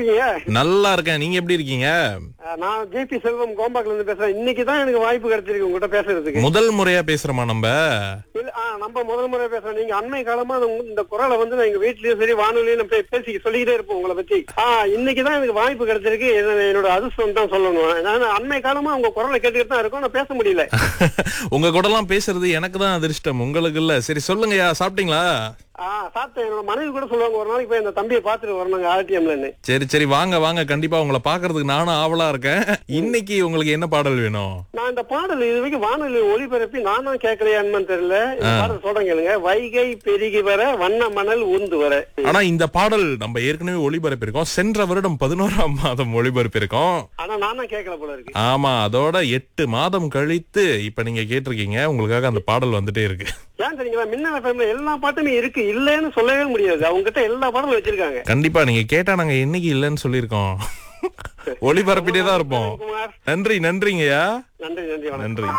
இருக்கீங்க நல்லா இருக்கேன் நீங்க எப்படி இருக்கீங்க அஹ், நான் ஜேபி செல்வம் கோம்பாக்ல இருந்து பேசுறேன் இன்னைக்கு தான் எனக்கு வாய்ப்பு கிடைச்சிருக்கு உங்ககிட்ட பேசுறதுக்கு முதல் முறையா பேசுறோமா நம்ம இல்ல, ஆ, நம்ம முதல் முறை பேசுறோம் நீங்க அண்மை காலமா இந்த உங்க- இந்த குரலை வந்து நான் எங்க வீட்லயும் சரி வானொலியும் நான் பே- பேசி சொல்லிக்கிட்டே இருப்போம் உங்களை பத்தி ஆ இன்னைக்கு தான் எனக்கு வாய்ப்பு கிடைச்சிருக்கு இது என்னோட அதிர்ஷ்டம் தான் சொல்லணும் நான் அண்மை காலமா உங்க குரலை கேட்டுக்கிட்டு தான் இருக்கோம் நான் பேச முடியல உங்க கூட எல்லாம் பேசுறது எனக்கு தான் அதிர்ஷ்டம் உங்களுக்கு இல்ல சரி சொல்லுங்கய்யா சாப்பிட்டீங்களா ஆ சாப்பிட்டேன் என்னோட மனைவி கூட சொல்லுவாங்க ஒரு நாளைக்கு போய் இந்த தம்பியை பாத்துட்டு வரணுங்க ஆர்டிஎம்லன்னு சரி சரி வாங்க வாங்க கண்டிப்பா உங்களை பாக்குறதுக்கு நானும் ஆவலா இருக்கேன் இன்னைக்கு உங்களுக்கு என்ன பாடல் வேணும் நான் இந்த பாடல் இது வரைக்கும் வானொலி ஒளிபரப்பி நானும் கேட்கலையான்னு தெரியல இந்த பாடல் சொல்றேன் கேளுங்க வைகை பெருகி வர வண்ண மணல் ஊர்ந்து வர ஆனா இந்த பாடல் நம்ம ஏற்கனவே ஒளிபரப்பியிருக்கோம் சென்ற வருடம் பதினோராம் மாதம் ஒளிபரப்பியிருக்கோம் ஆனா நானும் கேட்கல போல இருக்கு ஆமா அதோட எட்டு மாதம் கழித்து இப்ப நீங்க கேட்டிருக்கீங்க உங்களுக்காக அந்த பாடல் வந்துட்டே இருக்கு ஏன் தெரியுங்களா மின்னல் எஃப்எம்ல எல்லா பாட்டுமே இருக்கு இல்லைன்னு சொல்லவே முடியாது அவங்க கிட்ட எல்லா பாடலும் வச்சிருக்காங்க கண்டிப்பா நீங்க கேட்டா நாங்க என்னைக்கு இல்லைன்னு சொல்லியிருக்கோம் ஒளிபரப்பிட்டே தான் இருப்போம் குமார் நன்றி நன்றிங்கய்யா நன்றி நன்றி வணக்கம் நன்றி